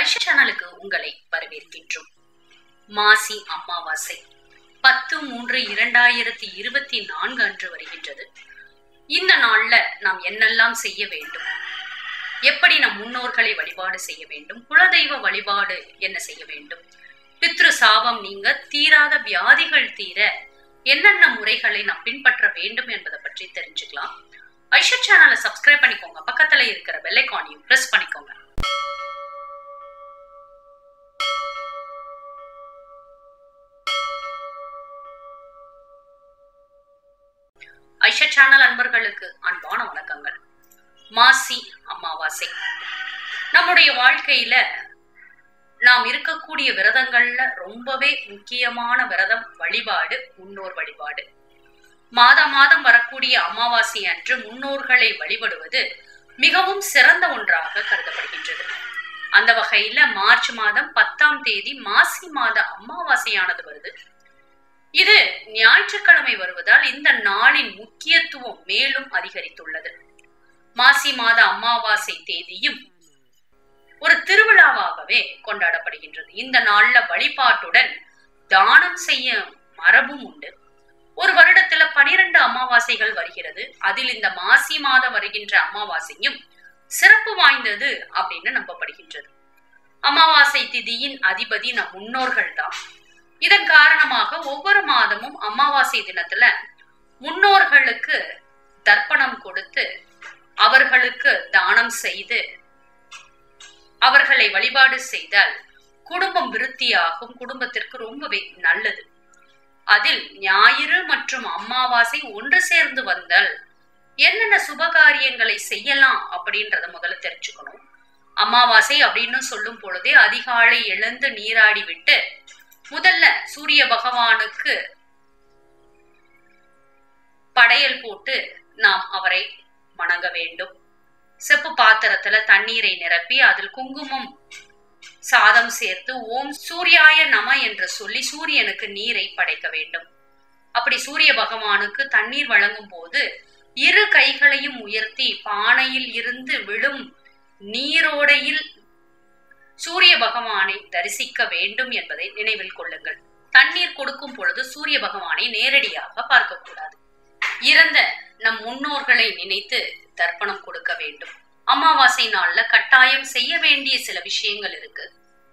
ஐஷா சேனலுக்கு உங்களை வரவேற்கின்றோம் மாசி அமாவாசை பத்து மூன்று இரண்டாயிரத்தி இருபத்தி நான்கு அன்று வருகின்றது இந்த நாள்ல நாம் என்னெல்லாம் செய்ய வேண்டும் எப்படி நம் முன்னோர்களை வழிபாடு செய்ய வேண்டும் குலதெய்வ வழிபாடு என்ன செய்ய வேண்டும் பித்ரு சாபம் நீங்க தீராத வியாதிகள் தீர என்னென்ன முறைகளை நாம் பின்பற்ற வேண்டும் என்பதை பற்றி தெரிஞ்சுக்கலாம் ஐஷா சேனலை சப்ஸ்கிரைப் பண்ணிக்கோங்க பக்கத்துல இருக்கிற பெல்லைக்கானையும் பிரஸ் பண்ணிக்கோங்க ஐஷா சேனல் அன்பர்களுக்கு அன்பான வணக்கங்கள் மாசி அமாவாசை நம்முடைய வாழ்க்கையில நாம் இருக்கக்கூடிய விரதங்கள்ல ரொம்பவே முக்கியமான விரதம் வழிபாடு முன்னோர் வழிபாடு மாதம் மாதம் வரக்கூடிய அமாவாசை அன்று முன்னோர்களை வழிபடுவது மிகவும் சிறந்த ஒன்றாக கருதப்படுகின்றது அந்த வகையில மார்ச் மாதம் பத்தாம் தேதி மாசி மாத அமாவாசையானது வருது இது ஞாயிற்றுக்கிழமை வருவதால் இந்த நாளின் முக்கியத்துவம் மேலும் அதிகரித்துள்ளது மாசி மாத அமாவாசை தேதியும் ஒரு திருவிழாவாகவே கொண்டாடப்படுகின்றது இந்த நாள்ல வழிபாட்டுடன் தானம் செய்ய மரபும் உண்டு ஒரு வருடத்துல பனிரெண்டு அமாவாசைகள் வருகிறது அதில் இந்த மாசி மாதம் வருகின்ற அமாவாசையும் சிறப்பு வாய்ந்தது அப்படின்னு நம்பப்படுகின்றது அமாவாசை திதியின் அதிபதி நம் முன்னோர்கள் தான் இதன் காரணமாக ஒவ்வொரு மாதமும் அமாவாசை தினத்துல முன்னோர்களுக்கு தர்ப்பணம் கொடுத்து அவர்களுக்கு தானம் செய்து அவர்களை வழிபாடு செய்தால் குடும்பம் விருத்தியாகும் குடும்பத்திற்கு ரொம்பவே நல்லது அதில் ஞாயிறு மற்றும் அமாவாசை ஒன்று சேர்ந்து வந்தால் என்னென்ன சுபகாரியங்களை செய்யலாம் அப்படின்றத முதல்ல தெரிஞ்சுக்கணும் அமாவாசை அப்படின்னு சொல்லும் பொழுதே அதிகாலை எழுந்து நீராடி விட்டு முதல்ல சூரிய பகவானுக்கு படையல் போட்டு நாம் அவரை வணங்க வேண்டும் செப்பு பாத்திரத்துல தண்ணீரை நிரப்பி அதில் குங்குமம் சாதம் சேர்த்து ஓம் சூர்யாய நம என்று சொல்லி சூரியனுக்கு நீரை படைக்க வேண்டும் அப்படி சூரிய பகவானுக்கு தண்ணீர் வழங்கும் போது இரு கைகளையும் உயர்த்தி பானையில் இருந்து விழும் நீரோடையில் சூரிய பகவானை தரிசிக்க வேண்டும் என்பதை நினைவில் கொள்ளுங்கள் தண்ணீர் கொடுக்கும் பொழுது சூரிய பகவானை நேரடியாக பார்க்கக்கூடாது இறந்த நம் முன்னோர்களை நினைத்து தர்ப்பணம் கொடுக்க வேண்டும் அமாவாசை நாள்ல கட்டாயம் செய்ய வேண்டிய சில விஷயங்கள் இருக்கு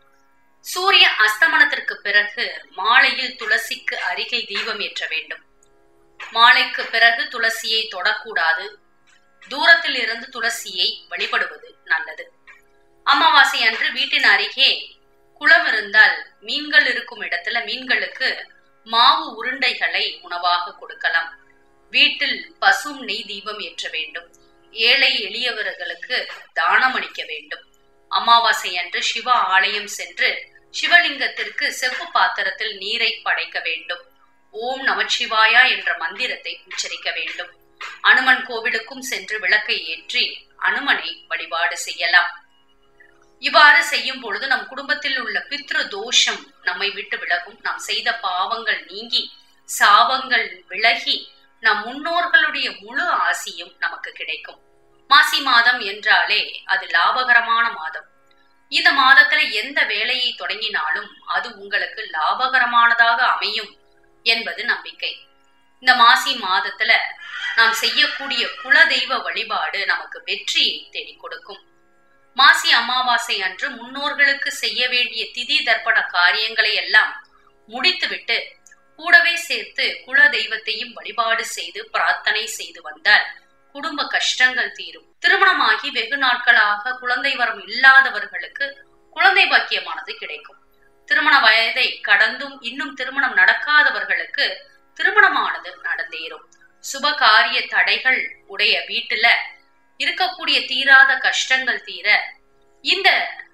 சூரிய அஸ்தமனத்திற்கு பிறகு மாலையில் துளசிக்கு அருகே தீபம் ஏற்ற வேண்டும் மாலைக்கு பிறகு துளசியை தொடக்கூடாது தூரத்தில் இருந்து துளசியை வழிபடுவது நல்லது அமாவாசை அன்று வீட்டின் அருகே குளம் இருந்தால் மீன்கள் இருக்கும் இடத்துல மீன்களுக்கு மாவு உருண்டைகளை உணவாக கொடுக்கலாம் வீட்டில் பசும் நெய் தீபம் ஏற்ற வேண்டும் ஏழை எளியவர்களுக்கு தானம் அளிக்க வேண்டும் அமாவாசை அன்று சிவ ஆலயம் சென்று சிவலிங்கத்திற்கு செப்பு பாத்திரத்தில் நீரை படைக்க வேண்டும் ஓம் நமச்சிவாயா என்ற மந்திரத்தை உச்சரிக்க வேண்டும் அனுமன் கோவிலுக்கும் சென்று விளக்கை ஏற்றி அனுமனை வழிபாடு செய்யலாம் இவ்வாறு செய்யும் பொழுது நம் குடும்பத்தில் உள்ள பித்ரு தோஷம் நம்மை விட்டு விலகும் நாம் செய்த பாவங்கள் நீங்கி சாபங்கள் விலகி நம் முன்னோர்களுடைய முழு ஆசியும் நமக்கு கிடைக்கும் மாசி மாதம் என்றாலே அது லாபகரமான மாதம் இந்த மாதத்துல எந்த வேலையை தொடங்கினாலும் அது உங்களுக்கு லாபகரமானதாக அமையும் என்பது நம்பிக்கை இந்த மாசி மாதத்துல நாம் செய்யக்கூடிய குலதெய்வ வழிபாடு நமக்கு வெற்றியை தேடி கொடுக்கும் மாசி அமாவாசை அன்று முன்னோர்களுக்கு செய்ய வேண்டிய திதி தர்ப்பண காரியங்களை எல்லாம் முடித்துவிட்டு கூடவே சேர்த்து குல தெய்வத்தையும் வழிபாடு செய்து பிரார்த்தனை செய்து வந்தால் குடும்ப கஷ்டங்கள் தீரும் திருமணமாகி வெகு நாட்களாக குழந்தை வரம் இல்லாதவர்களுக்கு குழந்தை பாக்கியமானது கிடைக்கும் திருமண வயதை கடந்தும் இன்னும் திருமணம் நடக்காதவர்களுக்கு திருமணமானது நடந்தேறும் சுப காரிய தடைகள் உடைய வீட்டுல இருக்கக்கூடிய தீராத கஷ்டங்கள் தீர இந்த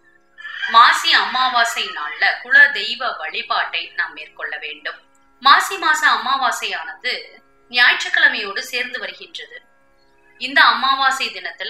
மாசி அமாவாசை நாள்ல குல தெய்வ வழிபாட்டை நாம் மேற்கொள்ள வேண்டும் மாசி மாச அமாவாசையானது ஞாயிற்றுக்கிழமையோடு சேர்ந்து வருகின்றது இந்த அமாவாசை தினத்துல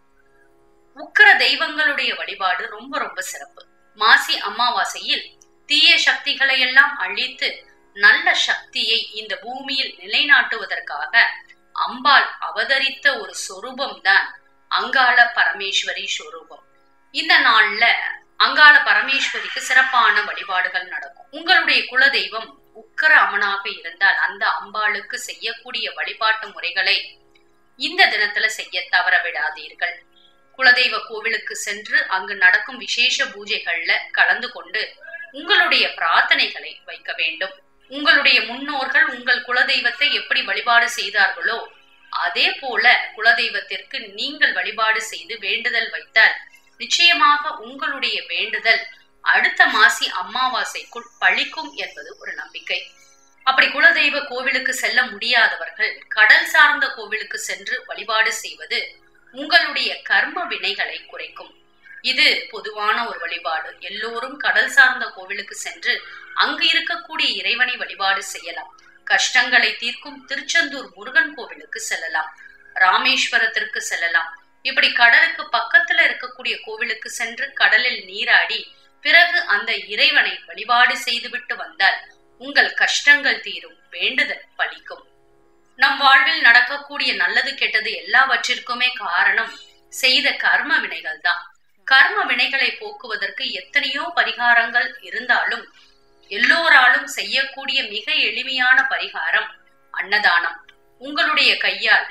உக்கர தெய்வங்களுடைய வழிபாடு ரொம்ப ரொம்ப சிறப்பு மாசி அமாவாசையில் தீய சக்திகளை எல்லாம் அழித்து நல்ல சக்தியை இந்த பூமியில் நிலைநாட்டுவதற்காக அம்பாள் அவதரித்த ஒரு சொரூபம் தான் அங்காள பரமேஸ்வரி சொரூபம் இந்த நாள்ல அங்காள பரமேஸ்வரிக்கு சிறப்பான வழிபாடுகள் நடக்கும் உங்களுடைய குலதெய்வம் உக்கர அம்மனாக இருந்தால் அந்த அம்பாளுக்கு செய்யக்கூடிய வழிபாட்டு முறைகளை இந்த தினத்துல செய்ய தவற விடாதீர்கள் குலதெய்வ கோவிலுக்கு சென்று அங்கு நடக்கும் விசேஷ பூஜைகள்ல கலந்து கொண்டு உங்களுடைய பிரார்த்தனைகளை வைக்க வேண்டும் உங்களுடைய முன்னோர்கள் உங்கள் குலதெய்வத்தை எப்படி வழிபாடு செய்தார்களோ அதே போல குலதெய்வத்திற்கு நீங்கள் வழிபாடு செய்து வேண்டுதல் வைத்தால் நிச்சயமாக உங்களுடைய வேண்டுதல் அடுத்த மாசி அமாவாசைக்குள் பழிக்கும் என்பது ஒரு நம்பிக்கை அப்படி குலதெய்வ கோவிலுக்கு செல்ல முடியாதவர்கள் கடல் சார்ந்த கோவிலுக்கு சென்று வழிபாடு செய்வது உங்களுடைய கர்ம வினைகளை குறைக்கும் இது பொதுவான ஒரு வழிபாடு எல்லோரும் கடல் சார்ந்த கோவிலுக்கு சென்று அங்கு இருக்கக்கூடிய இறைவனை வழிபாடு செய்யலாம் கஷ்டங்களை தீர்க்கும் திருச்செந்தூர் முருகன் கோவிலுக்கு செல்லலாம் ராமேஸ்வரத்திற்கு செல்லலாம் இப்படி கடலுக்கு பக்கத்துல இருக்கக்கூடிய கோவிலுக்கு சென்று கடலில் நீராடி பிறகு அந்த இறைவனை வழிபாடு செய்துவிட்டு வந்தால் உங்கள் கஷ்டங்கள் தீரும் வேண்டுதல் பலிக்கும் நம் வாழ்வில் நடக்கக்கூடிய நல்லது கெட்டது எல்லாவற்றிற்குமே காரணம் செய்த கர்ம வினைகள் தான் கர்ம வினைகளை போக்குவதற்கு எத்தனையோ பரிகாரங்கள் இருந்தாலும் எல்லோராலும் செய்யக்கூடிய மிக எளிமையான பரிகாரம் அன்னதானம் உங்களுடைய கையால்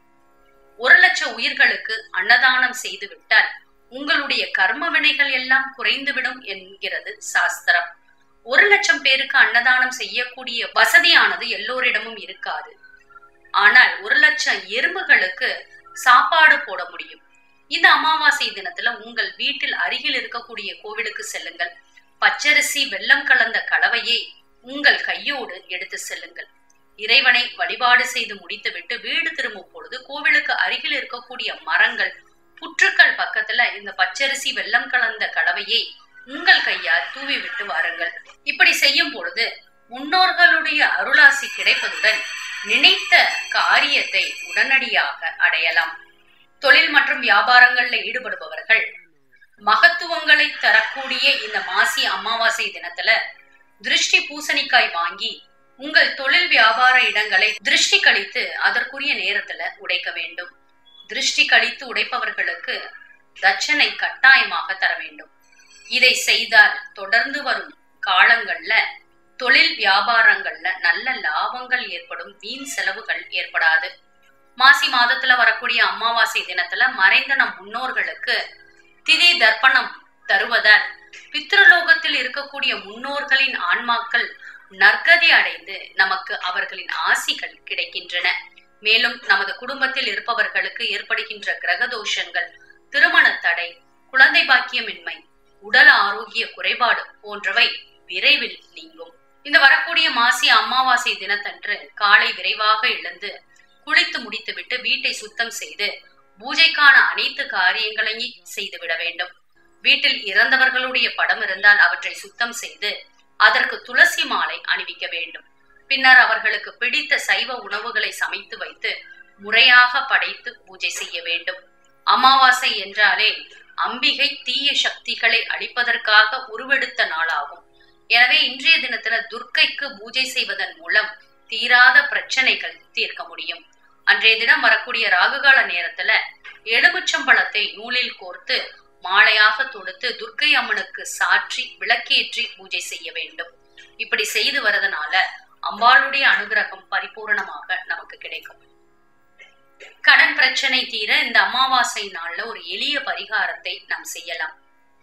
ஒரு லட்சம் உயிர்களுக்கு அன்னதானம் செய்து விட்டால் உங்களுடைய கர்ம வினைகள் எல்லாம் குறைந்துவிடும் என்கிறது சாஸ்திரம் ஒரு லட்சம் பேருக்கு அன்னதானம் செய்யக்கூடிய வசதியானது எல்லோரிடமும் இருக்காது ஆனால் ஒரு லட்சம் எறும்புகளுக்கு சாப்பாடு போட முடியும் இந்த அமாவாசை தினத்துல உங்கள் வீட்டில் அருகில் இருக்கக்கூடிய கோவிலுக்கு செல்லுங்கள் பச்சரிசி வெல்லம் கலந்த கலவையை உங்கள் கையோடு எடுத்து செல்லுங்கள் இறைவனை வழிபாடு செய்து முடித்துவிட்டு வீடு திரும்பும் பொழுது கோவிலுக்கு அருகில் இருக்கக்கூடிய மரங்கள் புற்றுக்கள் பக்கத்துல இந்த பச்சரிசி வெல்லம் கலந்த கலவையை உங்கள் கையால் தூவி விட்டு வாருங்கள் இப்படி செய்யும் பொழுது முன்னோர்களுடைய அருளாசி கிடைப்பதுடன் நினைத்த காரியத்தை உடனடியாக அடையலாம் தொழில் மற்றும் வியாபாரங்கள்ல ஈடுபடுபவர்கள் மகத்துவங்களை தரக்கூடிய இந்த மாசி அமாவாசை தினத்துல திருஷ்டி பூசணிக்காய் வாங்கி உங்கள் தொழில் வியாபார இடங்களை திருஷ்டி கழித்து அதற்குரிய நேரத்துல உடைக்க வேண்டும் திருஷ்டி கழித்து உடைப்பவர்களுக்கு தட்சணை கட்டாயமாக தர வேண்டும் இதை செய்தால் தொடர்ந்து வரும் காலங்கள்ல தொழில் வியாபாரங்கள்ல நல்ல லாபங்கள் ஏற்படும் வீண் செலவுகள் ஏற்படாது மாசி மாதத்துல வரக்கூடிய அமாவாசை தினத்துல மறைந்த நம் முன்னோர்களுக்கு திதி தர்ப்பணம் தருவதால் பித்ருலோகத்தில் இருக்கக்கூடிய முன்னோர்களின் ஆன்மாக்கள் நற்கதி அடைந்து நமக்கு அவர்களின் ஆசிகள் கிடைக்கின்றன மேலும் நமது குடும்பத்தில் இருப்பவர்களுக்கு ஏற்படுகின்ற கிரகதோஷங்கள் திருமண தடை குழந்தை பாக்கியமின்மை உடல் ஆரோக்கிய குறைபாடு போன்றவை விரைவில் நீங்கும் இந்த வரக்கூடிய மாசி அமாவாசை தினத்தன்று காலை விரைவாக எழுந்து குளித்து முடித்துவிட்டு வீட்டை சுத்தம் செய்து பூஜைக்கான அனைத்து காரியங்களையும் செய்துவிட வேண்டும் வீட்டில் இறந்தவர்களுடைய படம் இருந்தால் அவற்றை சுத்தம் செய்து அதற்கு துளசி மாலை அணிவிக்க வேண்டும் பின்னர் அவர்களுக்கு பிடித்த சைவ உணவுகளை சமைத்து வைத்து முறையாக படைத்து பூஜை செய்ய வேண்டும் அமாவாசை என்றாலே அம்பிகை தீய சக்திகளை அழிப்பதற்காக உருவெடுத்த நாளாகும் எனவே இன்றைய தினத்துல துர்க்கைக்கு பூஜை செய்வதன் மூலம் தீராத பிரச்சனைகள் தீர்க்க முடியும் அன்றைய தினம் வரக்கூடிய ராகுகால நேரத்துல எலுமிச்சம்பழத்தை நூலில் கோர்த்து மாலையாக தொடுத்து துர்க்கை அம்மனுக்கு சாற்றி விளக்கேற்றி பூஜை செய்ய வேண்டும் இப்படி செய்து வரதுனால அம்பாளுடைய அனுகிரகம் பரிபூரணமாக நமக்கு கிடைக்கும் கடன் பிரச்சனை தீர இந்த அமாவாசை நாள்ல ஒரு எளிய பரிகாரத்தை நாம் செய்யலாம்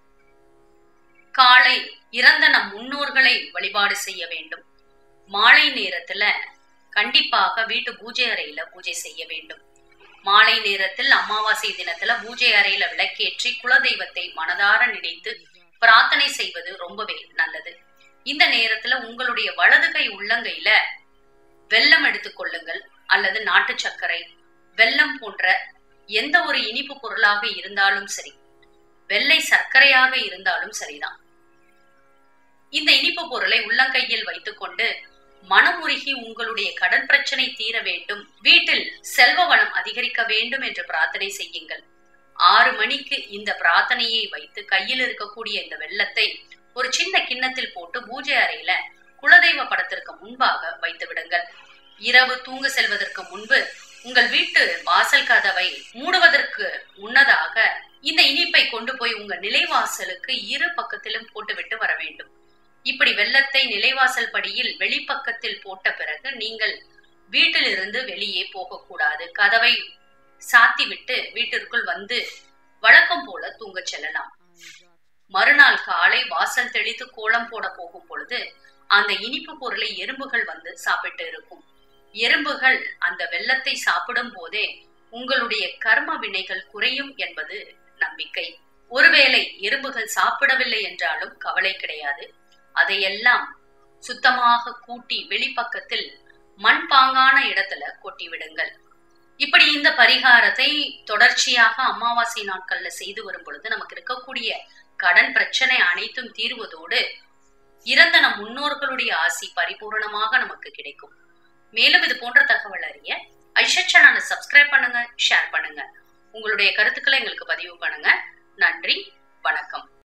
காலை இறந்த நம் முன்னோர்களை வழிபாடு செய்ய வேண்டும் மாலை நேரத்துல கண்டிப்பாக வீட்டு பூஜை அறையில பூஜை செய்ய வேண்டும் மாலை நேரத்தில் அமாவாசை தினத்துல பூஜை அறையில விளக்கேற்றி குலதெய்வத்தை மனதார நினைத்து பிரார்த்தனை செய்வது ரொம்பவே நல்லது இந்த நேரத்துல உங்களுடைய வலது கை உள்ளங்கையில வெல்லம் எடுத்துக்கொள்ளுங்கள் அல்லது நாட்டு சர்க்கரை வெல்லம் போன்ற எந்த ஒரு இனிப்பு பொருளாக இருந்தாலும் சரி வெள்ளை சர்க்கரையாக இருந்தாலும் சரிதான் இந்த இனிப்பு பொருளை உள்ளங்கையில் வைத்துக்கொண்டு மனமுருகி உங்களுடைய கடன் பிரச்சனை தீர வேண்டும் வீட்டில் செல்வ வளம் அதிகரிக்க வேண்டும் என்று பிரார்த்தனை செய்யுங்கள் ஆறு மணிக்கு இந்த பிரார்த்தனையை வைத்து கையில் இருக்கக்கூடிய இந்த வெள்ளத்தை ஒரு சின்ன கிண்ணத்தில் போட்டு பூஜை அறையில குலதெய்வ படத்திற்கு முன்பாக வைத்து விடுங்கள் இரவு தூங்க செல்வதற்கு முன்பு உங்கள் வீட்டு வாசல் கதவை மூடுவதற்கு முன்னதாக இந்த இனிப்பை கொண்டு போய் உங்க நிலைவாசலுக்கு இரு பக்கத்திலும் போட்டுவிட்டு வர வேண்டும் இப்படி வெள்ளத்தை நிலைவாசல் படியில் வெளிப்பக்கத்தில் போட்ட பிறகு நீங்கள் வீட்டிலிருந்து வெளியே போகக்கூடாது கதவை சாத்தி விட்டு வீட்டிற்குள் வந்து வழக்கம் போல தூங்கச் செல்லலாம் மறுநாள் காலை வாசல் தெளித்து கோலம் போட போகும் பொழுது அந்த இனிப்பு பொருளை எறும்புகள் வந்து சாப்பிட்டு இருக்கும் எறும்புகள் அந்த வெள்ளத்தை சாப்பிடும் போதே உங்களுடைய கர்ம வினைகள் குறையும் என்பது நம்பிக்கை ஒருவேளை எறும்புகள் சாப்பிடவில்லை என்றாலும் கவலை கிடையாது அதையெல்லாம் சுத்தமாக கூட்டி வெளிப்பக்கத்தில் மண்பாங்கான இடத்துல கொட்டி விடுங்கள் இப்படி இந்த பரிகாரத்தை தொடர்ச்சியாக அமாவாசை நாட்கள்ல செய்து வரும் பொழுது நமக்கு இருக்கக்கூடிய கடன் பிரச்சனை அனைத்தும் தீர்வதோடு இறந்த நம் முன்னோர்களுடைய ஆசி பரிபூரணமாக நமக்கு கிடைக்கும் மேலும் இது போன்ற தகவல் அறிய ஐஷா சேனலை சப்ஸ்கிரைப் பண்ணுங்க ஷேர் பண்ணுங்க உங்களுடைய கருத்துக்களை எங்களுக்கு பதிவு பண்ணுங்க நன்றி வணக்கம்